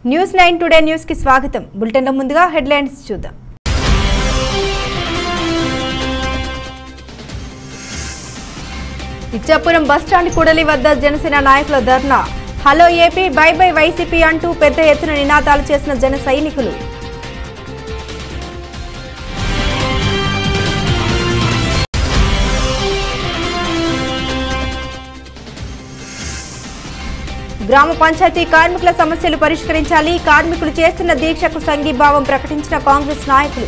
News nine today news కి స్వాగతం బులెటిన్లో ముందుగా హెడ్లైన్స్ చూద్దాం ఇచ్చాపురం బస్టాండ్ కూడలి వద్ద జనసేన నాయకుల ధర్నా hello AP bye bye YCP అంటూ పెద్ద ఎత్తున నినాదాలు చేసిన జన సైనికులు గ్రామ పంచాయతీ కార్మికుల సమస్యలు పరిష్కరించాలి కార్మికులు చేస్తున్న దీక్షకు సంఘీభావం ప్రకటించిన కాంగ్రెస్ నాయకులు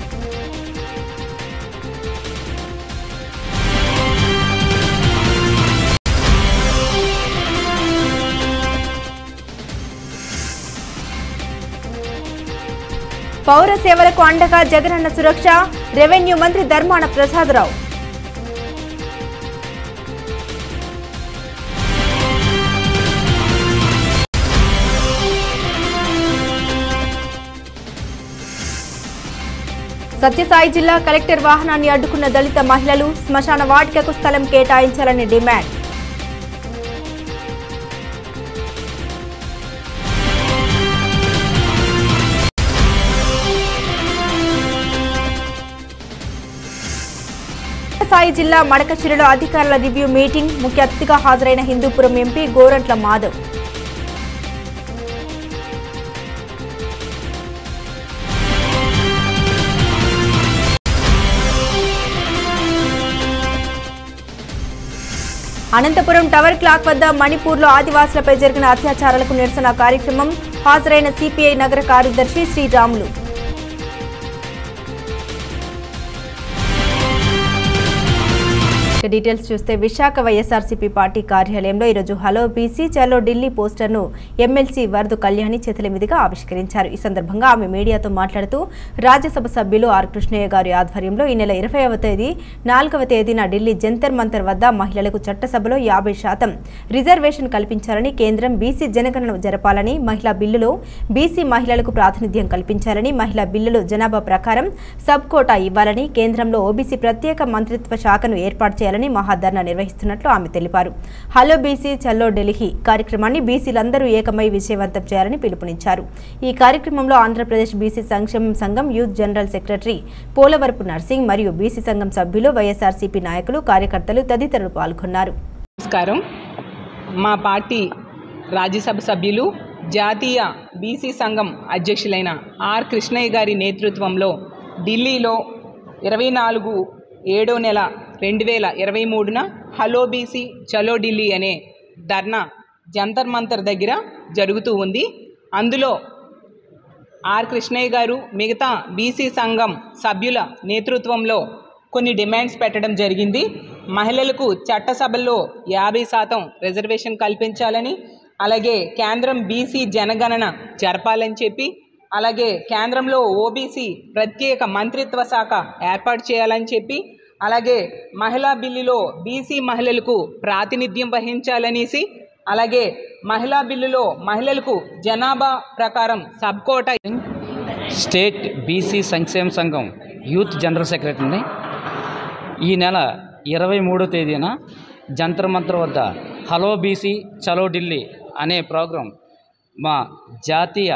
పౌర సేవలకు అండగా జగనన్న సురక్ష రెవెన్యూ మంత్రి ధర్మాన ప్రసాదరావు సత్యసాయి జిల్లా కలెక్టర్ వాహనాన్ని అడ్డుకున్న దళిత మహిళలు శ్మశాన వాటికకు స్థలం కేటాయించాలని డిమాండ్ సాయి జిల్లా మడకచిరులో అధికారుల రివ్యూ మీటింగ్ ముఖ్య అతిథిగా హాజరైన Hindupuram MP Gorantla Madhav Anantapuram tower clock వద్ద మణిపూర్లో ఆదివాసులపై జరిగిన అత్యాచారాలకు నిరసన కార్యక్రమం హాజరైన సిపిఐ నగర కార్యదర్శి శ్రీరాములు ఇక డీటెయిల్స్ చూస్తే విశాఖ వైఎస్ఆర్సీపీ పార్టీ కార్యాలయంలో ఈరోజు హలో బీసీ చలో ఢిల్లీ పోస్టర్ను ఎమ్మెల్సీ వరదు కళ్యాణి చేతుల మీదుగా ఆవిష్కరించారు ఈ సందర్భంగా ఆమె మీడియాతో మాట్లాడుతూ రాజ్యసభ సభ్యులు ఆర్ కృష్ణయ్య గారి ఆధ్వర్యంలో ఈ నెల ఇరవైవ తేదీ నాలుగవ తేదీన ఢిల్లీ జంతర్ మంతర్ వద్ద మహిళలకు చట్టసభలో యాభై శాతం రిజర్వేషన్ కల్పించాలని కేంద్రం బీసీ జనగణన జరపాలని మహిళా బిల్లులో బీసీ మహిళలకు ప్రాతినిధ్యం కల్పించాలని మహిళా బిల్లులు జనాభా ప్రకారం సబ్ కోటా ఇవ్వాలని కేంద్రంలో ఓబీసీ ప్రత్యేక మంత్రిత్వ శాఖను ఏర్పాటు చేయాలని మహాధర్నా నిర్వహిస్తున్నట్లు ఆమె తెలిపారు హలో బీసీ చల్లో ఢిల్లీ కార్యక్రమాన్ని బీసీలందరూ ఏకమై విజయవంతం చేయాలని పిలుపునిచ్చారు ఈ కార్యక్రమంలో ఆంధ్రప్రదేశ్ బీసీ సంక్షేమ సంఘం youth general secretary Polavarapu Narsing మరియు బీసీ సంఘం సభ్యులు వైఎస్ఆర్సీపీ నాయకులు కార్యకర్తలు తదితరులు పాల్గొన్నారు నమస్కారం మా పార్టీ రాజ్యసభ సభ్యులు జాతీయ బీసీ సంఘం అధ్యక్షులైన ఆర్ కృష్ణయ్య గారి నేతృత్వంలో ఢిల్లీలో ఇరవై నాలుగు ఏడో నెల రెండు వేల ఇరవై మూడున హలో బీసీ చలో ఢిల్లీ అనే ధర్నా జంతర్ మంతర్ దగ్గర జరుగుతూ ఉంది అందులో ఆర్ కృష్ణయ్య గారు మిగతా బీసీ సంఘం సభ్యుల నేతృత్వంలో కొన్ని డిమాండ్స్ పెట్టడం జరిగింది మహిళలకు చట్టసభల్లో యాభై శాతం రిజర్వేషన్ కల్పించాలని అలాగే కేంద్రం బీసీ జనగణన జరపాలని చెప్పి అలాగే కేంద్రంలో ఓబీసీ ప్రత్యేక మంత్రిత్వ శాఖ ఏర్పాటు చేయాలని చెప్పి అలాగే మహిళా బిల్లులో బీసీ మహిళలకు ప్రాతినిధ్యం వహించాలనేసి అలాగే మహిళా బిల్లులో మహిళలకు జనాభా ప్రకారం సబ్ కోటా స్టేట్ బీసీ సంక్షేమ సంఘం యూత్ జనరల్ సెక్రటరీని ఈ నెల ఇరవై మూడో తేదీన జంతర్ మంతర్ వద్ద హలో బీసీ చలో ఢిల్లీ అనే ప్రోగ్రాం మా జాతీయ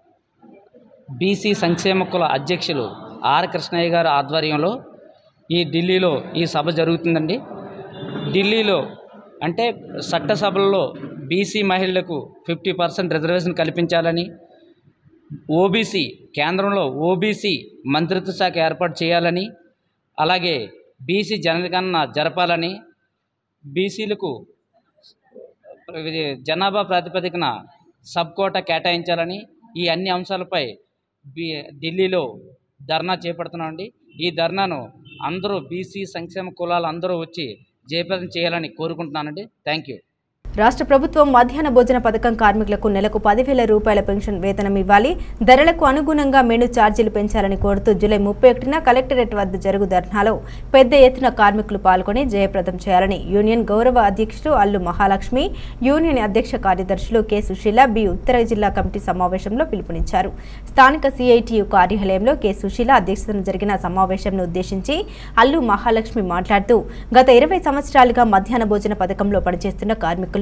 బీసీ సంక్షేమ కుల అధ్యక్షులు ఆర్ కృష్ణయ్య గారి ఆధ్వర్యంలో ఈ ఢిల్లీలో ఈ సభ జరుగుతుందండి ఢిల్లీలో అంటే చట్టసభల్లో బీసీ మహిళలకు ఫిఫ్టీ పర్సెంట్ రిజర్వేషన్ కల్పించాలని ఓబీసీ కేంద్రంలో ఓబీసీ మంత్రిత్వ శాఖ ఏర్పాటు చేయాలని అలాగే బీసీ జనగణన జరపాలని బీసీలకు ఇది జనాభా ప్రాతిపదికన సబ్ కోటా కేటాయించాలని ఈ అన్ని అంశాలపై బి ఢిల్లీలో ధర్నా చేపడుతున్నామండి ఈ ధర్నాను అందరూ బీసీ సంక్షేమ కులాలు అందరూ వచ్చి జయప్రదం చేయాలని కోరుకుంటున్నానండి థ్యాంక్ యూ రాష్ట్ర ప్రభుత్వం మధ్యాహ్న భోజన పథకం కార్మికులకు నెలకు పదివేల రూపాయల పెన్షన్ వేతనం ఇవ్వాలి ధరలకు అనుగుణంగా మెను ఛార్జీలు పెంచాలని కోరుతూ జూలై ముప్పై ఒకటిన కలెక్టరేట్ వద్ద జరుగు ధర్నాలో పెద్ద ఎత్తున కార్మికులు పాల్గొని జయప్రదం చేయాలని యూనియన్ గౌరవ అధ్యక్షుడు అల్లు మహాలక్ష్మి యూనియన్ అధ్యక్ష కార్యదర్శులు కె సుశీల బి ఉత్తర జిల్లా కమిటీ సమావేశంలో పిలుపునిచ్చారు స్థానిక సిఐటియు కార్యాలయంలో కె సుశీల అధ్యక్షతన జరిగిన సమావేశంను ఉద్దేశించి అల్లు మహాలక్ష్మి మాట్లాడుతూ గత ఇరవై సంవత్సరాలుగా మధ్యాహ్న భోజన పథకంలో పనిచేస్తున్న కార్మికులు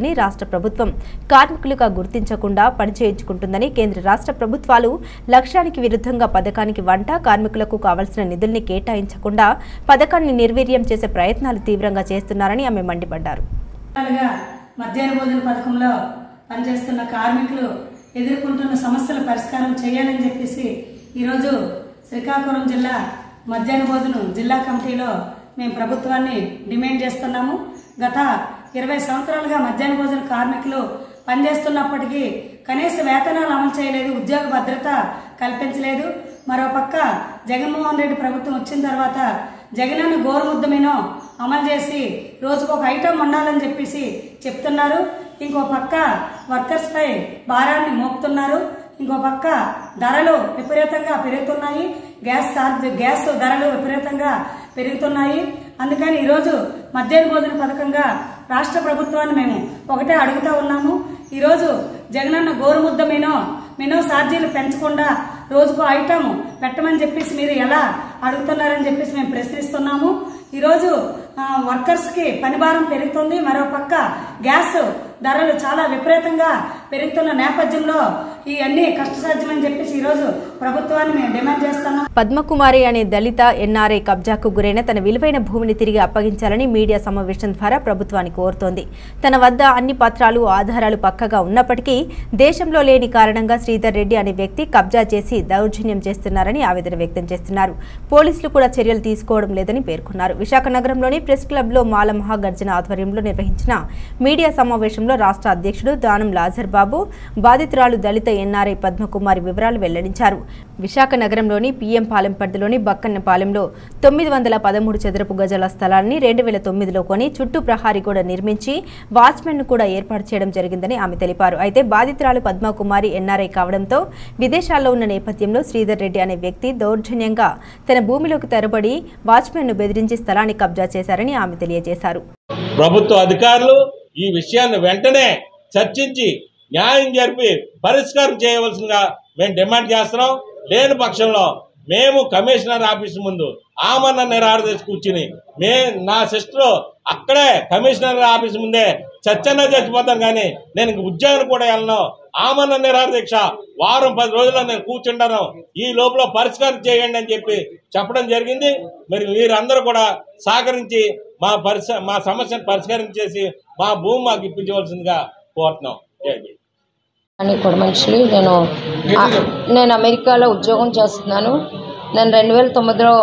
కార్మికుల్ని రాష్ట్ర ప్రభుత్వం కార్మికులుగా గుర్తించకుండా పనిచేయించుకుంటుందని కేంద్ర రాష్ట్ర ప్రభుత్వాలు లక్ష్యానికి విరుద్ధంగా పథకానికి వంట కార్మికులకు కావలసిన నిధుల్ని కేటాయించకుండా పథకాన్ని నిర్వీర్యం చేసే ప్రయత్నాలు తీవ్రంగా చేస్తున్నారని ఆమె మండిపడ్డారు గా మధ్యాహ్న భోజన పథకంలో పనిచేస్తున్న కార్మికులు ఎదుర్కొంటున్న సమస్యల పరిష్కారం చేయాలని చెప్పేసి ఈరోజు శ్రీకాకుళం జిల్లా మధ్యాహ్న భోజనం జిల్లా కమిటీలో మేము ప్రభుత్వాన్ని డిమాండ్ చేస్తున్నాము గత ఇరవై సంవత్సరాలుగా మధ్యాహ్న భోజన కార్మికులు పనిచేస్తున్నప్పటికీ కనీస వేతనాలు అమలు చేయలేదు ఉద్యోగ భద్రత కల్పించలేదు మరోపక్క జగన్మోహన్ రెడ్డి ప్రభుత్వం వచ్చిన తర్వాత జగనన్న గోరుముద్ద మెనూ అమలు చేసి రోజుకు ఒక ఐటెం ఉండాలని చెప్పేసి చెప్తున్నారు ఇంకో పక్క వర్కర్స్ పై భారాన్ని మోపుతున్నారు ఇంకో పక్క ధరలు విపరీతంగా పెరుగుతున్నాయి గ్యాస్ చార్జ్ గ్యాస్ ధరలు విపరీతంగా పెరుగుతున్నాయి అందుకని ఈరోజు మధ్యాహ్న భోజన పథకంగా రాష్ట్ర ప్రభుత్వాన్ని మేము ఒకటే అడుగుతా ఉన్నాము ఈరోజు జగనన్న గోరుముద్ద మెనూ మెనూ ఛార్జీలు పెంచకుండా రోజుకు ఐటమ్ పెట్టమని చెప్పేసి మీరు ఎలా అడుగుతున్నారని చెప్పేసి మేము ప్రశ్నిస్తున్నాము ఈరోజు ఆ, వర్కర్స్కి పనిభారం పెరుగుతుంది మరో పక్క గ్యాస్ ధరలు చాలా విపరీతంగా పెరుగుతున్న నేపథ్యంలో ఈ అన్ని కష్టసాధ్యమని చెప్పేసి ఈరోజు ప్రభుత్వాన్ని మేము డిమాండ్ చేస్తున్నాం పద్మకుమారి అనే దళిత ఎన్ఆర్ఐ కబ్జాకు గురైన తన విలువైన భూమిని తిరిగి అప్పగించాలని మీడియా సమావేశం ద్వారా ప్రభుత్వాన్ని కోరుతోంది తన వద్ద అన్ని పత్రాలు ఆధారాలు పక్కగా ఉన్నప్పటికీ దేశంలో లేని కారణంగా శ్రీధర్ రెడ్డి అనే వ్యక్తి కబ్జా చేసి దౌర్జన్యం చేస్తున్నారని ఆవేదన వ్యక్తం చేస్తున్నారు పోలీసులు కూడా చర్యలు తీసుకోవడం లేదని పేర్కొన్నారు విశాఖ నగరంలోని ప్రెస్ క్లబ్లో మాల మహాగర్జన ఆధ్వర్యంలో నిర్వహించిన మీడియా సమావేశంలో రాష్ట్ర అధ్యక్షుడు దానం లాజర్ బాబు బాధితురాలు దళిత ఎన్ఆర్ఐ పద్మకుమారి వివరాలు వెల్లడించారు విశాఖ నగరంలోని పిఎం పాలెం పరిధిలోని బక్కన్నపాలెంలో తొమ్మిది వందల పదమూడు చదరపు గజాల స్థలాన్ని రెండు వేల తొమ్మిదిలో కొని చుట్టూ ప్రహారీ కూడా నిర్మించి వాచ్మెన్ను కూడా ఏర్పాటు చేయడం జరిగిందని ఆమె తెలిపారు అయితే బాధితురాలు పద్మకుమారి ఎన్ఆర్ఐ కావడంతో విదేశాల్లో ఉన్న నేపథ్యంలో శ్రీధర్ రెడ్డి అనే వ్యక్తి దౌర్జన్యంగా తన భూమిలోకి తెరబడి వాచ్మెన్ను బెదిరించి స్థలాన్ని కబ్జా చేశారని ఆమె తెలియజేశారు ప్రభుత్వ అధికారులు ఈ విషయాన్ని వెంటనే చర్చించి న్యాయం జరిపి పరిష్కారం చేయవలసిందిగా మేము డిమాండ్ చేస్తున్నాం లేని పక్షంలో మేము కమిషనర్ ఆఫీస్ ముందు ఆమరణ నిరాదీసి కూర్చుని మే నా సిస్టర్ అక్కడే కమిషనర్ ఆఫీస్ ముందే చచ్చన్నా చచ్చిపోతాను కానీ నేను ఇంక ఉద్యోగం కూడా వెళ్ళను ఆమరణ నిరాదీక్ష వారం పది రోజుల్లో నేను కూర్చుంటాను ఈ లోపల పరిష్కారం చేయండి అని చెప్పి చెప్పడం జరిగింది మరి మీరందరూ కూడా సహకరించి మా పరిస మా సమస్యను పరిష్కరించేసి మా భూమి మాకు ఇప్పించవలసిందిగా కోరుతున్నాం జై భీమ్. అని కూడా మనుషులు నేను ఆ, నేను అమెరికాలో ఉద్యోగం చేస్తున్నాను నేను రెండు వేల తొమ్మిదిలో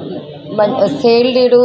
sale deed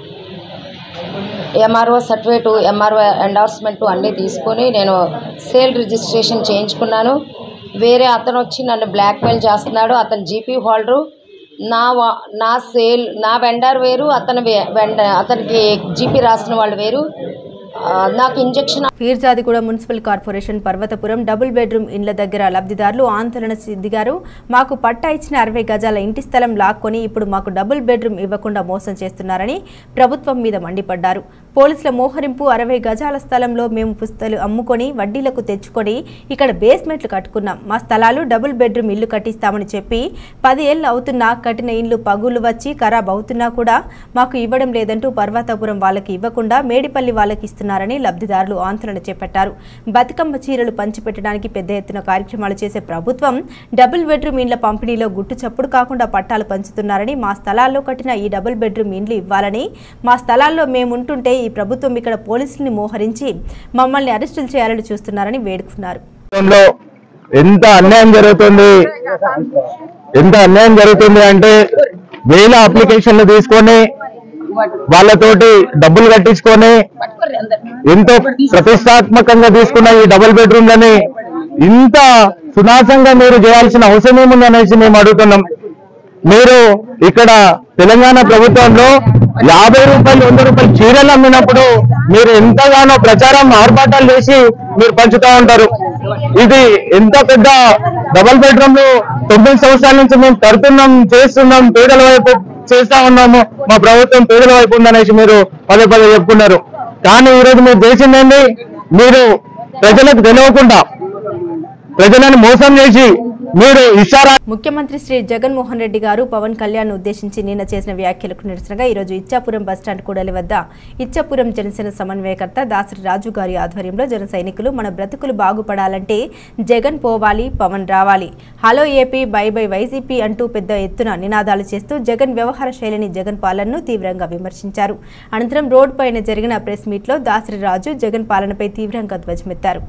MRO certificate MRO endorsement అన్నీ తీసుకొని నేను సేల్ రిజిస్ట్రేషన్ చేయించుకున్నాను వేరే అతను వచ్చి నన్ను బ్లాక్మెయిల్ చేస్తున్నాడు అతను జీపీ హోల్డరు నా వా నా సేల్ నా వెండర్ వేరు అతని వే- వెండ అతనికి జీపీ రాసిన వాళ్ళు వేరు ఆ, నాకు injection Peerzadiguda municipal corporation Parvathapuram double bedroom ఇండ్ల దగ్గర లబ్ధిదారులు ఆందోళన దిగారు మాకు పట్టా ఇచ్చిన అరవై గజాల ఇంటి స్థలం లాక్కొని ఇప్పుడు మాకు డబుల్ బెడ్రూమ్ ఇవ్వకుండా మోసం చేస్తున్నారని ప్రభుత్వం మీద మండిపడ్డారు పోలీసుల మోహరింపు అరవై గజాల స్థలంలో మేము పుస్తలు అమ్ముకొని వడ్డీలకు తెచ్చుకొని ఇక్కడ బేస్మెంట్లు కట్టుకున్నాం మా స్థలాలు డబుల్ బెడ్రూమ్ ఇల్లు కట్టిస్తామని చెప్పి పది ఏళ్ళు అవుతున్నా కట్టిన ఇండ్లు పగులు వచ్చి ఖరాబ్ అవుతున్నా కూడా మాకు ఇవ్వడం లేదంటూ పర్వతపురం వాళ్ళకి ఇవ్వకుండా మేడిపల్లి వాళ్ళకి ఇస్తున్నారని లబ్ధిదారులు ఆందోళన చేపట్టారు బతుకమ్మ చీరలు పంచిపెట్టడానికి పెద్ద ఎత్తున కార్యక్రమాలు చేసే ప్రభుత్వం డబుల్ బెడ్రూమ్ ఇండ్ల పంపిణీలో గుట్టు చప్పుడు కాకుండా పట్టాలు పంచుతున్నారని మా స్థలాల్లో కట్టిన ఈ డబుల్ బెడ్రూమ్ ఇండ్లు ఇవ్వాలని మా స్థలాల్లో మేముంటుంటే ఈ ప్రభుత్వం ఇక్కడ పోలీసుల్ని మోహరించి మమ్మల్ని అరెస్టులు చేయాలని చూస్తున్నారని వేడుకున్నారు రాష్ట్రంలో ఎంత అన్యాయం జరుగుతుంది ఎంత అన్యాయం జరుగుతుంది అంటే వేల అప్లికేషన్లు తీసుకొని వాళ్ళతోటి డబ్బులు కట్టించుకొని ఎంతో ప్రతిష్టాత్మకంగా తీసుకున్న ఈ డబుల్ బెడ్రూమ్లని ఇంత సునాసంగా మీరు చేయాల్సిన అవసరం ఏముంది అనేసి మేము అడుగుతున్నాం మీరు ఇక్కడ తెలంగాణ ప్రభుత్వంలో యాభై రూపాయలు వంద రూపాయలు చీరలు అమ్మినప్పుడు మీరు ఎంతగానో ప్రచారం ఆర్భాటాలు చేసి మీరు పంచుతా ఉంటారు ఇది ఎంత పెద్ద డబల్ బెడ్రూమ్ లో తొమ్మిది సంవత్సరాల నుంచి మేము కడుతున్నాం చేస్తున్నాం పేదల వైపు చేస్తా ఉన్నాము మా ప్రభుత్వం పేదల వైపు ఉందనేసి మీరు పదే పదే చెప్పుకున్నారు కానీ ఈరోజు మీరు చేసిందండి మీరు ప్రజలకు తెలియకుండా ప్రజలను మోసం చేసి మీరు ఇస్తారా ముఖ్యమంత్రి శ్రీ జగన్మోహన్ రెడ్డి గారు పవన్ కళ్యాణ్ ఉద్దేశించి నిన్న చేసిన వ్యాఖ్యలకు నిరసనగా ఈరోజు ఇచ్చాపురం బస్టాండ్ కూడలి వద్ద ఇచ్చాపురం జనసేన సమన్వయకర్త దాసరి రాజు గారి ఆధ్వర్యంలో జన సైనికులు మన బ్రతుకులు బాగుపడాలంటే జగన్ పోవాలి పవన్ రావాలి hello AP bye bye YCP అంటూ పెద్ద ఎత్తున నినాదాలు చేస్తూ జగన్ వ్యవహార శైలిని జగన్ పాలనను తీవ్రంగా విమర్శించారు అనంతరం రోడ్ పైన జరిగిన ప్రెస్ మీట్లో దాసరి రాజు జగన్ పాలనపై తీవ్రంగా ధ్వజమెత్తారు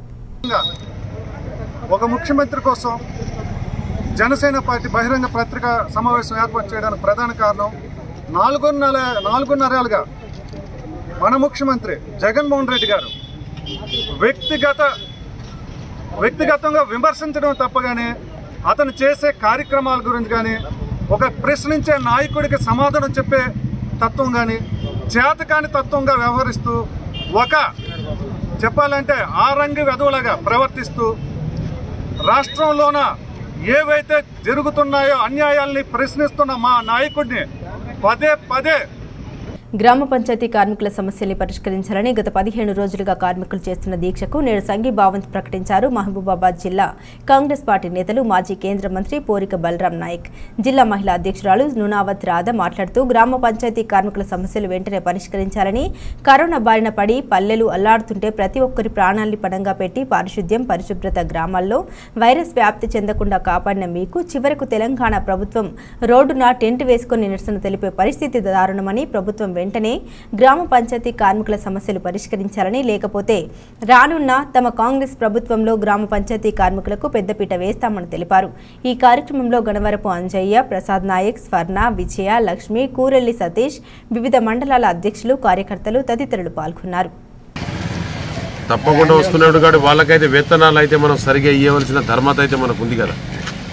ఒక ముఖ్యమంత్రి కోసం జనసేన పార్టీ బహిరంగ పత్రికా సమావేశం ఏర్పాటు చేయడానికి ప్రధాన కారణం నాలుగున్నర నాలుగున్నరేళ్ళుగా మన ముఖ్యమంత్రి జగన్మోహన్ రెడ్డి గారు వ్యక్తిగత వ్యక్తిగతంగా విమర్శించడం తప్పగానే అతను చేసే కార్యక్రమాల గురించి కానీ ఒక ప్రశ్నించే నాయకుడికి సమాధానం చెప్పే తత్వం కానీ చేతకాని తత్వంగా వ్యవహరిస్తూ ఒక చెప్పాలంటే ఆ రంగు వెధవులాగా ప్రవర్తిస్తూ రాష్ట్రంలోన ఏవైతే జరుగుతున్నాయో అన్యాయాల్ని ప్రశ్నిస్తున్న మా నాయకుడిని పదే పదే గ్రామ పంచాయతీ కార్మికుల సమస్యల్ని పరిష్కరించాలని గత పదిహేను రోజులుగా కార్మికులు చేస్తున్న దీక్షకు నేడు సంఘీభావం ప్రకటించారు మహబూబాబాద్ జిల్లా కాంగ్రెస్ పార్టీ నేతలు మాజీ కేంద్ర మంత్రి పోరిక బలరాం నాయక్ జిల్లా మహిళా అధ్యక్షురాలు నునావత్ రాధ మాట్లాడుతూ గ్రామ పంచాయతీ కార్మికుల సమస్యలు వెంటనే పరిష్కరించాలని కరోనా బారిన పడి పల్లెలు అల్లాడుతుంటే ప్రతి ఒక్కరి ప్రాణాల్ని పణంగా పెట్టి పారిశుద్ధ్యం పరిశుభ్రత గ్రామాల్లో వైరస్ వ్యాప్తి చెందకుండా కాపాడిన మీకు చివరకు తెలంగాణ ప్రభుత్వం రోడ్డున టెంట్ వేసుకుని నిరసన తెలిపే పరిస్థితి దారుణమని ప్రభుత్వం వెంటనే గ్రామ పంచాయతీ కార్మికుల సమస్యలు పరిష్కరించాలని లేకపోతే రానున్న తమ కాంగ్రెస్ ప్రభుత్వంలో గ్రామ పంచాయతీ కార్మికులకు పెద్దపీట వేస్తామని తెలిపారు ఈ కార్యక్రమంలో గణవరపు అంజయ్య ప్రసాద్ నాయక్ స్వర్ణ విజయ లక్ష్మి కూరెల్లి సతీష్ వివిధ మండలాల అధ్యక్షులు కార్యకర్తలు తదితరులు పాల్గొన్నారు తప్పకుండా వస్తున్నాడు కాబట్టి వాళ్ళకైతే వేతనాలు అయితే మనం సరిగా ఇవ్వవలసిన ధర్మత అయితే మనకు ఉంది కదా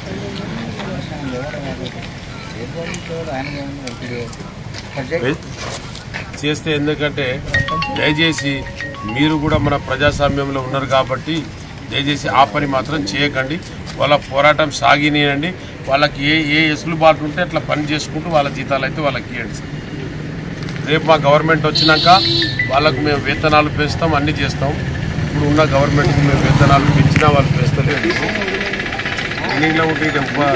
వే- చేస్తే ఎందుకంటే దయచేసి మీరు కూడా మన ప్రజాస్వామ్యంలో ఉన్నారు కాబట్టి దయచేసి ఆ పని మాత్రం చేయకండి వాళ్ళ పోరాటం సాగినేయండి వాళ్ళకి ఏ ఏ ఎసులుబాటు ఉంటే అట్లా పని చేసుకుంటూ వాళ్ళ జీతాలు అయితే వాళ్ళకి ఇవ్వండి సార్ రేపు మా గవర్నమెంట్ వచ్చినాక వాళ్ళకు మేము వేతనాలు పెంచుతాం అన్నీ చేస్తాం ఇప్పుడు ఉన్న గవర్నమెంట్కి మేము వేతనాలు పెంచినా వాళ్ళు పెంచలేదు ఎన్నింగ్లో ఉంటే ఇటు ఎక్కువ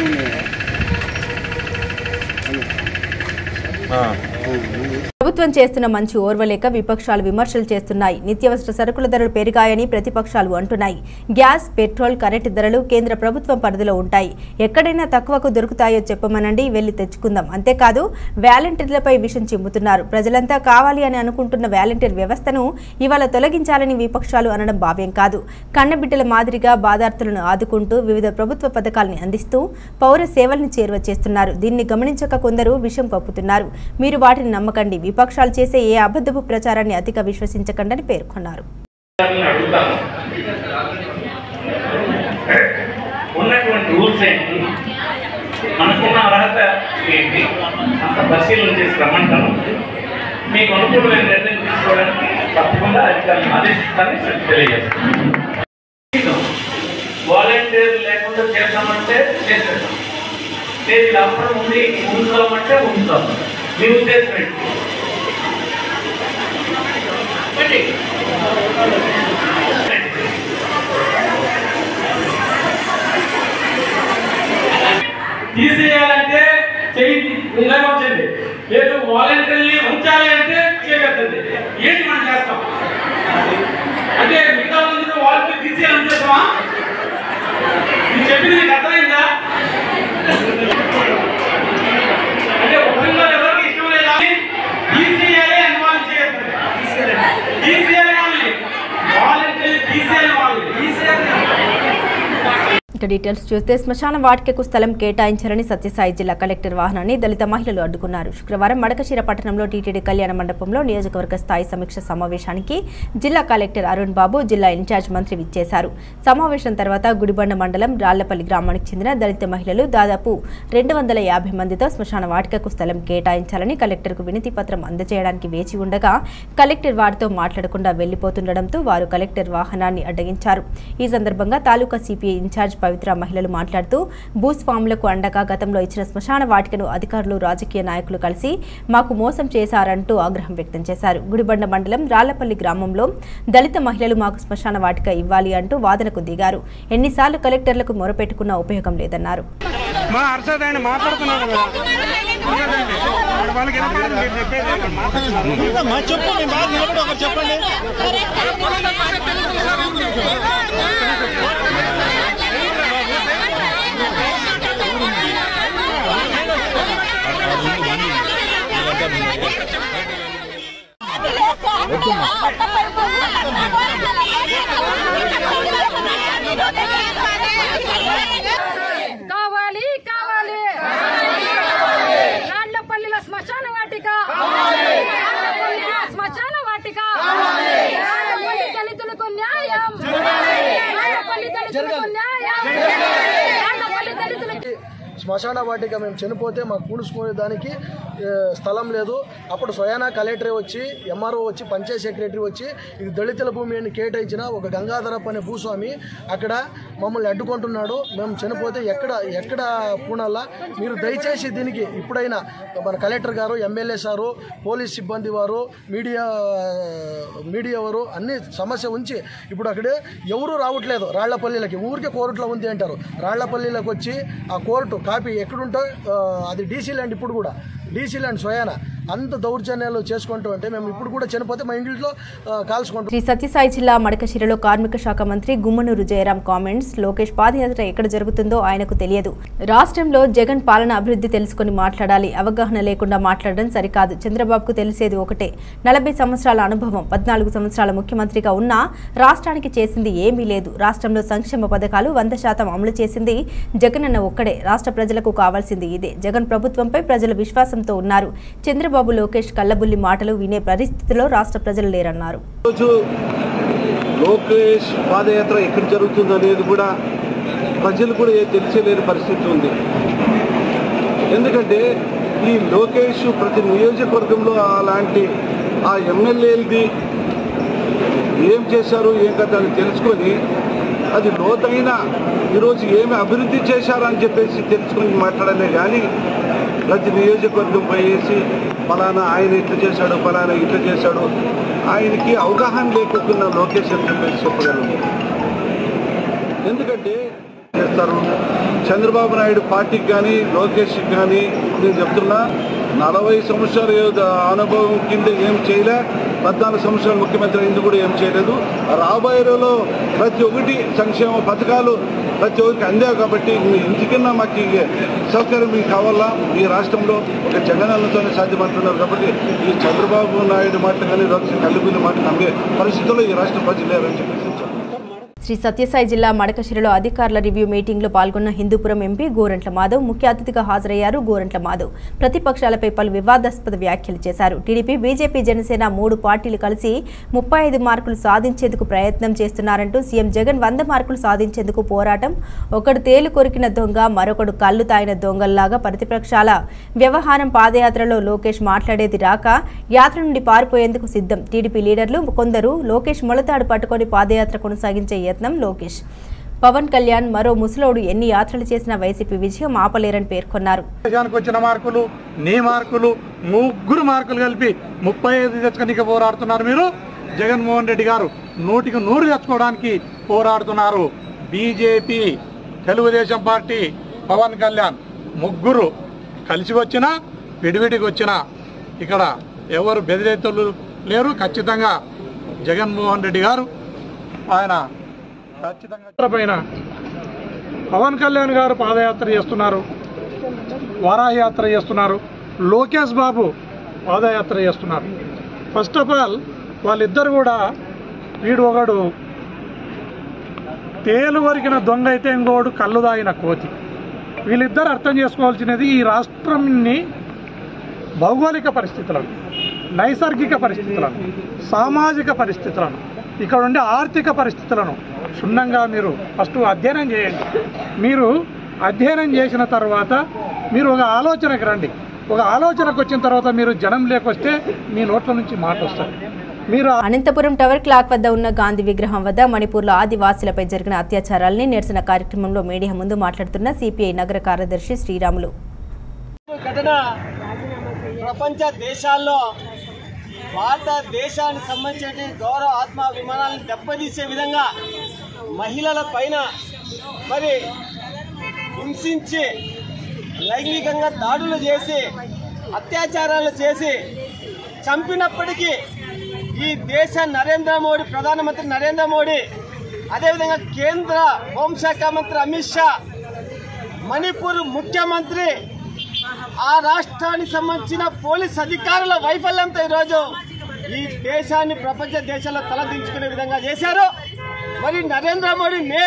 ఆ. ప్రభుత్వం చేస్తున్న మంచి ఓర్వలేక విపక్షాలు విమర్శలు చేస్తున్నాయి నిత్యావసర సరుకుల ధరలు పెరిగాయని ప్రతిపక్షాలు అంటున్నాయి గ్యాస్ పెట్రోల్ కరెంటు ధరలు కేంద్ర ప్రభుత్వం పరిధిలో ఉంటాయి ఎక్కడైనా తక్కువకు దొరుకుతాయో చెప్పమనండి వెళ్లి తెచ్చుకుందాం అంతేకాదు వాలంటీర్లపై విషం చిమ్ముతున్నారు ప్రజలంతా కావాలి అని అనుకుంటున్న వాలంటీర్ వ్యవస్థను ఇవాళ తొలగించాలని విపక్షాలు అనడం భావ్యం కాదు కన్నబిడ్డల మాదిరిగా బాధార్థులను ఆదుకుంటూ వివిధ ప్రభుత్వ పథకాలను అందిస్తూ పౌర సేవల్ని చేరువ చేస్తున్నారు దీన్ని గమనించక కొందరు విషం కప్పుతున్నారు మీరు వాటిని నమ్మకండి విపక్షాలు చేసే ఏ అబద్ధపు ప్రచారాన్ని అతిగా విశ్వసించకండి అని పేర్కొన్నారు అడుగుతాను ఉన్నటువంటి రూల్స్ ఏంటి మనకున్న అర్హత ఏంటి అంత పరిశీలన చేసి రమ్మంటాను మీకు అనుకూలమైన నిర్ణయం తీసుకోవడానికి తప్పకుండా అధికారులను ఆదేశిస్తానని తెలియజేస్తాను వాలంటీర్లు లేకుండా చేద్దామంటే చేసేద్దాం లేదు ఇది అప్పుడు ఉంది ఉంచుదామంటే ఉంచుదాం మీ ఉద్దేశం ఏంటి చెప్పండి. తీసేయాలంటే చెయ్యి ఇలా వచ్చింది లేదు వాలంటీర్ని ఉంచాలి అంటే చేయగలుగుతుంది ఏంటి మనం చేస్తాం అంటే మిగతా మంది వాళ్ళకి తీసేయాలని చేస్తామా ఇది చెప్పింది నీకు అర్థమైందా అంటే ఒప్పందం ఎవరికి ఇష్టం లేదా తీసేయాలి అని వాళ్ళు చేయగలుగుతుంది తీసేయాలి వాళ్ళని వాలంటీర్లు తీసేయాలి వాళ్ళని తీసేయాలి ఇక డీటెయిల్స్ చూస్తే శ్మశాన వాటికకు స్థలం కేటాయించాలని సత్యసాయి జిల్లా కలెక్టర్ వాహనాన్ని దళిత మహిళలు అడ్డుకున్నారు శుక్రవారం మడకశిర పట్టణంలో టీటీడీ కళ్యాణ మండపంలో నియోజకవర్గ స్థాయి సమీక్ష సమావేశానికి జిల్లా కలెక్టర్ అరుణ్ బాబు జిల్లా ఇన్ఛార్జ్ మంత్రి విచ్చేశారు సమావేశం తర్వాత గుడిబండ మండలం రాళ్లపల్లి గ్రామానికి చెందిన దళిత మహిళలు దాదాపు రెండు వందల యాభై మందితో శ్మశాన వాటికకు స్థలం కేటాయించాలని కలెక్టర్కు వినతి పత్రం అందజేయడానికి వేచి ఉండగా కలెక్టర్ వారితో మాట్లాడకుండా వెళ్లిపోతుండటంతో వారు కలెక్టర్ వాహనాన్ని అడ్డగించారు ఈ సందర్భంగా తాలూకా సిపిఐ ఇన్ఛార్జ్ పవిత్ర పవిత్ర మహిళలు మాట్లాడుతూ భూస్వాములకు అండగా గతంలో ఇచ్చిన శ్మశాన వాటికను అధికారులు రాజకీయ నాయకులు కలిసి మాకు మోసం చేశారంటూ ఆగ్రహం వ్యక్తం చేశారు గుడిబండ మండలం రాళ్లపల్లి గ్రామంలో దళిత మహిళలు మాకు శ్మశాన వాటిక ఇవ్వాలి అంటూ వాదనకు దిగారు ఎన్నిసార్లు కలెక్టర్లకు మొరపెట్టుకున్న ఉపయోగం లేదన్నారు మా హర్షద్ ఆయన మాట్లాడుతున్నారు కదా ఉండదండి. ఇప్పుడు వాళ్ళకి ఎందుకంటే మీరు చెప్పేది ఇక్కడ మాట్లాడుతున్నారు. చెప్పండి కావాలి కావాలి రాళ్లపల్లిలో శ్మశాన వాటిక రాళ్లపల్లిలో శ్మశాన వాటిక రాళ్లపల్లి దళితులకు న్యాయం రాళ్లపల్లి దళితులకు న్యాయం రాళ్లపల్లి దళితులకు శ్మశాన వాటిక మేము చనిపోతే మాకు పూడుచుకునే దానికి ఏ, స్థలం లేదు అప్పుడు స్వయానా కలెక్టరే వచ్చి ఎంఆర్ఓ వచ్చి పంచాయత్ సెక్రటరీ వచ్చి ఇది దళితుల భూమి అని కేటాయించిన ఒక గంగాధరప్ప అనే భూస్వామి అక్కడ మమ్మల్ని అడ్డుకుంటున్నాడు మేము చనిపోతే ఎక్కడ ఎక్కడ పూనాలా మీరు దయచేసి దీనికి ఇప్పుడైనా మన కలెక్టర్ గారు ఎమ్మెల్యే సారు పోలీస్ సిబ్బంది వారు మీడియా మీడియా వారు అన్ని సమస్య ఉంచి ఇప్పుడు అక్కడే ఎవరు రావట్లేదు రాళ్లపల్లిలకి ఊరికే కోర్టులో ఉంది అంటారు రాళ్లపల్లిలోకి వచ్చి ఆ కోర్టు కాపీ ఎక్కడుంటో ఆ, అది డీసీ ల్యాండ్ ఇప్పుడు కూడా డీసీ ల్యాండ్ స్వయాన అంత దౌర్జన్యాలు చేసుకుంటూ అంటే మేము ఇప్పుడు కూడా చనిపోతే మా ఇంట్లో ఆ, కాల్చుకుంటాం శ్రీ సత్యసాయి జిల్లా మడకశిరలో కార్మిక శాఖ మంత్రి గుమ్మనూరు జయరాం కామెంట్స్ లోకేష్ పాదయాత్ర ఎక్కడ జరుగుతుందో ఆయనకు తెలియదు రాష్ట్రంలో జగన్ పాలన అభివృద్ధి తెలుసుకొని మాట్లాడాలి అవగాహన లేకుండా మాట్లాడడం సరికాదు చంద్రబాబుకు తెలిసేది ఒకటే నలభై సంవత్సరాల అనుభవం పద్నాలుగు సంవత్సరాల ముఖ్యమంత్రిగా ఉన్నా రాష్ట్రానికి చేసింది ఏమీ లేదు రాష్ట్రంలో సంక్షేమ పథకాలు వంద శాతం అమలు చేసింది జగన్ అన్న ఒక్కడే రాష్ట్ర ప్రజలకు కావాల్సింది ఇదే జగన్ ప్రభుత్వంపై ప్రజలు విశ్వాసంతో ఉన్నారు చంద్రబాబు లోకేష్ కల్లబుల్లి మాటలు వినే పరిస్థితిలో రాష్ట్ర ప్రజలు లేరన్నారు రోజు లోకేష్ పాదయాత్ర ఎక్కడ జరుగుతుంది అనేది కూడా ప్రజలు కూడా ఏ తెలిసేలేని పరిస్థితి ఉంది ఎందుకంటే ఈ లోకేష్ ప్రతి నియోజకవర్గంలో అలాంటి ఆ ఎమ్మెల్యేలది ఏం చేశారు ఏం కథ అని తెలుసుకొని అది లోతైన ఈరోజు ఏమి అభివృద్ధి చేశారని చెప్పేసి తెలుసుకొని మాట్లాడలే కానీ ప్రతి నియోజకవర్గం పోయేసి ఫలానా ఆయన ఇట్లా చేశాడు ఫలానా ఇట్లా చేశాడు ఆయనకి అవగాహన లేకుండా లోకేష్ అని చెప్పేసి చెప్పగలరు ఎందుకంటే చేస్తారు చంద్రబాబు నాయుడు పార్టీకి కానీ లోకేష్కి కానీ నేను చెప్తున్నా నలభై సంవత్సరాల యోధ అనుభవం కింద ఏం చేయలే పద్నాలుగు సంవత్సరాలు ముఖ్యమంత్రి అయింది కూడా ఏం చేయలేదు రాబోయే రోజుల్లో ప్రతి ఒక్కటి సంక్షేమ పథకాలు ప్రతి ఒక్కరికి అందావు కాబట్టి ఇంటికన్నా మాకు ఈ సౌకర్యం మీకు కావాలా ఈ రాష్ట్రంలో ఒక జగనన్నతోనే సాధ్యమంటున్నారు కాబట్టి ఈ చంద్రబాబు నాయుడు మాట కానీ లోకేష్ కల్లుగుని మాట నమ్మే పరిస్థితుల్లో ఈ రాష్ట్ర ప్రజలు లేరని చెప్పేసి చెప్తాను. శ్రీ సత్యసాయి జిల్లా మడకశిరలో అధికారుల రివ్యూ మీటింగ్లో పాల్గొన్న హిందూపురం ఎంపీ గోరంట్ల మాధవ్ ముఖ్య అతిథిగా హాజరయ్యారు గోరంట్ల మాధవ్ ప్రతిపక్షాలపై పలు వివాదాస్పద వ్యాఖ్యలు చేశారు టీడీపీ బీజేపీ జనసేన మూడు పార్టీలు కలిసి ముప్పై ఐదు మార్కులు సాధించేందుకు ప్రయత్నం చేస్తున్నారంటూ సీఎం జగన్ వంద మార్కులు సాధించేందుకు పోరాటం ఒకడు తేలు కొరికిన దొంగ మరొకడు కళ్ళు తాగిన దొంగల్లాగా ప్రతిపక్షాల వ్యవహారం పాదయాత్రలో లోకేష్ మాట్లాడేది రాక యాత్ర నుండి పారిపోయేందుకు సిద్ధం టీడీపీ లీడర్లు కొందరు లోకేష్ మొలతాడు పట్టుకొని పాదయాత్ర కొనసాగించే యత్నం లోకేష్ పవన్ కళ్యాణ్ మరో ముసలోడు ఎన్ని యాత్రలు చేసినా వైసీపీ విజయం ఆపలేరని పేర్కొన్నారు దేశానికి వచ్చిన మార్కులు నీ మార్కులు ముగ్గురు మార్కులు కలిపి ముప్పై ఐదు తెచ్చుకనికి పోరాడుతున్నారు మీరు జగన్మోహన్ రెడ్డి గారు నూటికి నూరు తెచ్చుకోవడానికి పోరాడుతున్నారు బీజేపీ తెలుగుదేశం పార్టీ పవన్ కళ్యాణ్ ముగ్గురు కలిసి వచ్చినా విడివిడికి వచ్చినా ఇక్కడ ఎవరు బెదిరేతులు లేరు ఖచ్చితంగా జగన్మోహన్ రెడ్డి గారు ఆయన ఖచ్చితంగా పైన పవన్ కళ్యాణ్ గారు పాదయాత్ర చేస్తున్నారు వారాయాత్ర చేస్తున్నారు లోకేష్ బాబు పాదయాత్ర చేస్తున్నారు ఫస్ట్ ఆఫ్ ఆల్ వాళ్ళిద్దరు కూడా వీడు ఒకడు తేలు వరికిన దొంగ అయితే ఇంకోడు కళ్ళు దాగిన కోతి వీళ్ళిద్దరు అర్థం చేసుకోవాల్సినది ఈ రాష్ట్రంని భౌగోళిక పరిస్థితులను నైసర్గిక పరిస్థితులను సామాజిక పరిస్థితులను ఇక్కడ ఉండే ఆర్థిక పరిస్థితులను క్షుణ్ణంగా మీరు ఫస్ట్ అధ్యయనం చేయండి మీరు అధ్యయనం చేసిన తర్వాత మీరు ఒక ఆలోచనకి రండి ఒక ఆలోచనకు వచ్చిన తర్వాత మీరు జనం లేకొస్తే మీ నోట్ల నుంచి మాట వస్తుంది మీరు అనంతపురం టవర్ క్లాక్ వద్ద ఉన్న గాంధీ విగ్రహం వద్ద మణిపూర్లో ఆదివాసీలపై జరిగిన అత్యాచారాలని నిరసన కార్యక్రమంలో మీడియా ముందు మాట్లాడుతున్న సిపిఐ నగర కార్యదర్శి శ్రీరాములు ఘటన ప్రపంచ దేశాల్లో భారతదేశానికి సంబంధించిన గౌరవ ఆత్మ విమానాలను దెబ్బతీసే విధంగా మహిళల పైన మరి హింసించి లైంగికంగా దాడులు చేసి అత్యాచారాలు చేసి చంపినప్పటికీ ఈ దేశ నరేంద్ర మోడీ ప్రధానమంత్రి నరేంద్ర మోడీ అదేవిధంగా కేంద్ర హోంశాఖ మంత్రి అమిత్ షా మణిపూర్ ముఖ్యమంత్రి ఆ రాష్ట్రానికి సంబంధించిన పోలీస్ అధికారుల వైఫల్యంతో ఈరోజు ఈ దేశాన్ని ప్రపంచ దేశాల్లో తలదించుకునే విధంగా చేశారు మరి నరేంద్ర మోడీ మే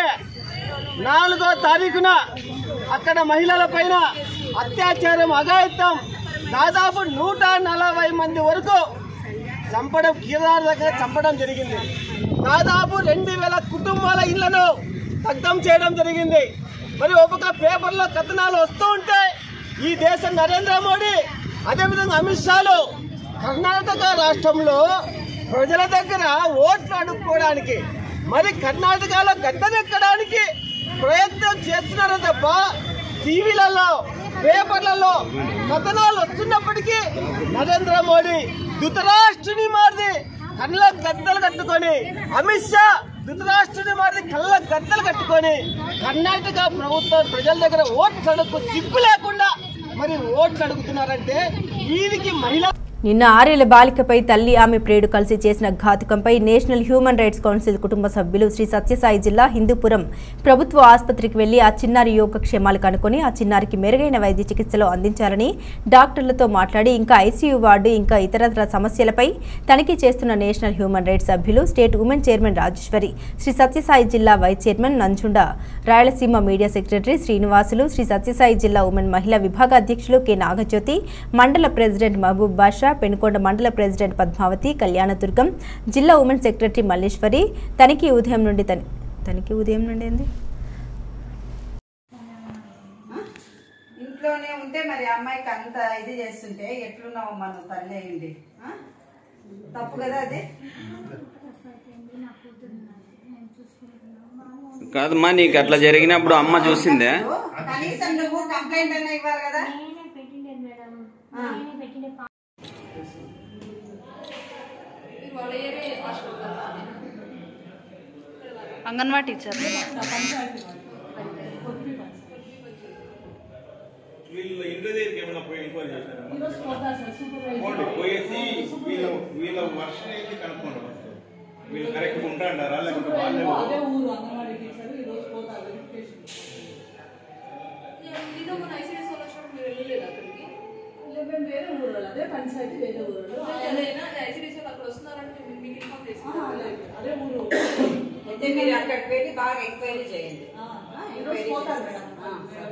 నాలుగో తారీఖున అక్కడ మహిళల పైన అత్యాచారం అఘాయిత్యం దాదాపు నూట నలభై మంది వరకు చంపడం కీరార్ దగ్గర చంపడం జరిగింది దాదాపు రెండు వేల కుటుంబాల ఇళ్లను దగ్ధం చేయడం జరిగింది మరి ఒక పేపర్లో కథనాలు వస్తూ ఉంటే ఈ దేశం నరేంద్ర మోడీ అదేవిధంగా అమిత్ షాలు కర్ణాటక రాష్ట్రంలో ప్రజల దగ్గర ఓట్లు అడుక్కోవడానికి మరి కర్ణాటకలో గద్దెనెక్కడానికి ప్రయత్నం చేస్తున్నారు తప్ప టీవీలలో పేపర్లలో కథనాలు వస్తున్నప్పటికీ నరేంద్ర మోడీ ధృతరాష్ట్రుని మారిది కళ్ళ గద్దలు కట్టుకొని అమిత్ షా ధృతరాష్ట్రుని మారిది కళ్ళ గద్దలు కట్టుకొని కర్ణాటక ప్రభుత్వం ప్రజల దగ్గర ఓట్లు అడుగు సిగ్గు లేకుండా మరి ఓట్లు అడుగుతున్నారంటే వీరికి మహిళ నిన్న ఆరేళ్ల బాలికపై తల్లి ఆమె ప్రియుడు కలిసి చేసిన ఘాతుకంపై నేషనల్ హ్యూమన్ రైట్స్ కౌన్సిల్ కుటుంబ సభ్యులు శ్రీ సత్యసాయి జిల్లా హిందూపురం ప్రభుత్వ ఆసుపత్రికి వెళ్లి ఆ చిన్నారి యోగక్షేమాలు కనుకొని ఆ చిన్నారికి మెరుగైన వైద్య చికిత్సలు అందించాలని డాక్టర్లతో మాట్లాడి ఇంకా ఐసీయూ వార్డు ఇంకా ఇతరత్ర సమస్యలపై తనిఖీ చేస్తున్న నేషనల్ హ్యూమన్ రైట్స్ సభ్యులు state women chairman Rajeshwari Sri Sathya Sai vice chairman Nanjunda Rayalaseema media secretary Srinivasulu Sri Sathya Sai women మహిళా విభాగ అధ్యక్షులు కె నాగజ్యోతి మండల ప్రెసిడెంట్ మహబూబ్ బాషా పెనుకొండ మండల ప్రెసిడెంట్ పద్మావతి కళ్యాణదుర్గం జిల్లా ఉమెన్ సెక్రటరీ మల్లేశ్వరి తనిఖీ ఉదయం నుండి తని తనిఖీ ఉదయం నుండి ఏంది ఇంట్లోనే ఉంటే మరి అమ్మాయికి అంత ఇది చేస్తుంటే ఎట్లున్నావు మనం తల్లి అయింది ఆ? తప్పు కదా అది కాదమ్మా నీకు అట్లా జరిగినప్పుడు అమ్మ చూసిందే కనీసం నువ్వు కంప్లైంట్ అన్నా ఇవ్వాలి కదా ఆ. అంగన్వాడీ టీచర్ వీళ్ళ ఇంటి దగ్గరికి ఏమైనా పోయి ఎంక్వైరీ చేశారా పోండి, పోయేసి వీళ్ళ వీళ్ళ వర్షం ఏంటి కనుక్కోండి వీళ్ళు కరెక్ట్ ఉంటాడారా లేకుంటే వాళ్ళే అదే ఊరు అంగన్వాడీ టీచర్ ఈ రోజు పోతా వెరిఫికేషన్ మేము వేరే ఊరు వాళ్ళు, అదే పంచాయతీ వేరే ఊరు వాళ్ళు. ఆ, లేదు, అదే ఊరు అయితే మీరు అక్కడికి వెళ్ళి బాగా ఎంక్వైరీ చేయండి ఈ రోజు పోతారు మేడం ఆ,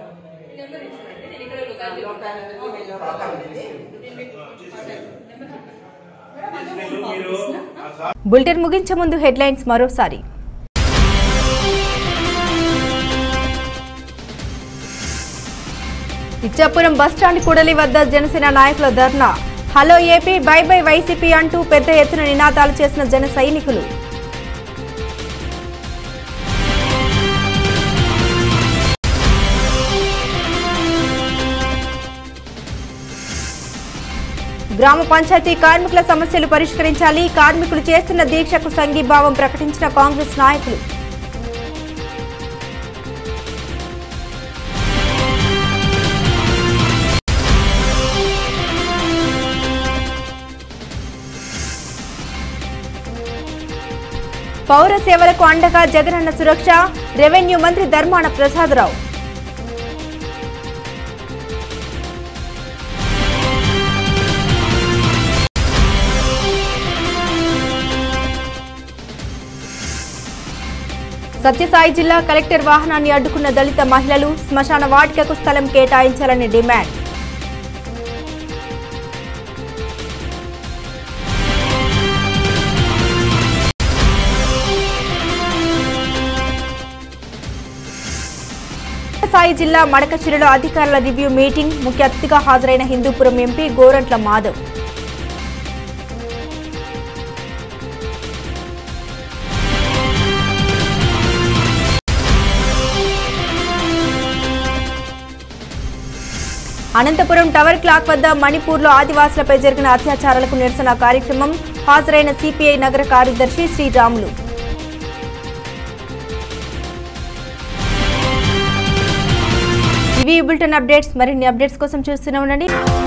లోకాలకి వెళ్ళి లోకాలకి. బులెటిన్ ముగించే ముందు హెడ్లైన్స్ మరోసారి ఇచ్చాపురం బస్టాండ్ కూడలి వద్ద జనసేన నాయకుల ధర్నా hello AP bye bye YCP అంటూ పెద్ద ఎత్తున నినాదాలు చేసిన జన సైనికులు గ్రామ పంచాయతీ కార్మికుల సమస్యలు పరిష్కరించాలి కార్మికులు చేస్తున్న దీక్షకు సంఘీభావం ప్రకటించిన కాంగ్రెస్ నాయకులు పౌర సేవలకు అండగా జగనన్న సురక్ష రెవెన్యూ మంత్రి ధర్మాన ప్రసాదరావు సత్యసాయి జిల్లా కలెక్టర్ వాహనాన్ని అడ్డుకున్న దళిత మహిళలు శ్మశాన వాటికకు స్థలం కేటాయించాలని డిమాండ్ సాయి జిల్లా మడకచిరులో అధికారుల రివ్యూ మీటింగ్ ముఖ్య అతిథిగా హాజరైన Hindupuram MP Gorantla Madhav Anantapuram tower clock వద్ద మణిపూర్లో ఆదివాసులపై జరిగిన అత్యాచారాలకు నిరసన కార్యక్రమం హాజరైన సిపిఐ నగర కార్యదర్శి శ్రీరాములు ఇవి ఈ బులెటిన్ అప్డేట్స్ మరిన్ని అప్డేట్స్ కోసం చూస్తూనే ఉండండి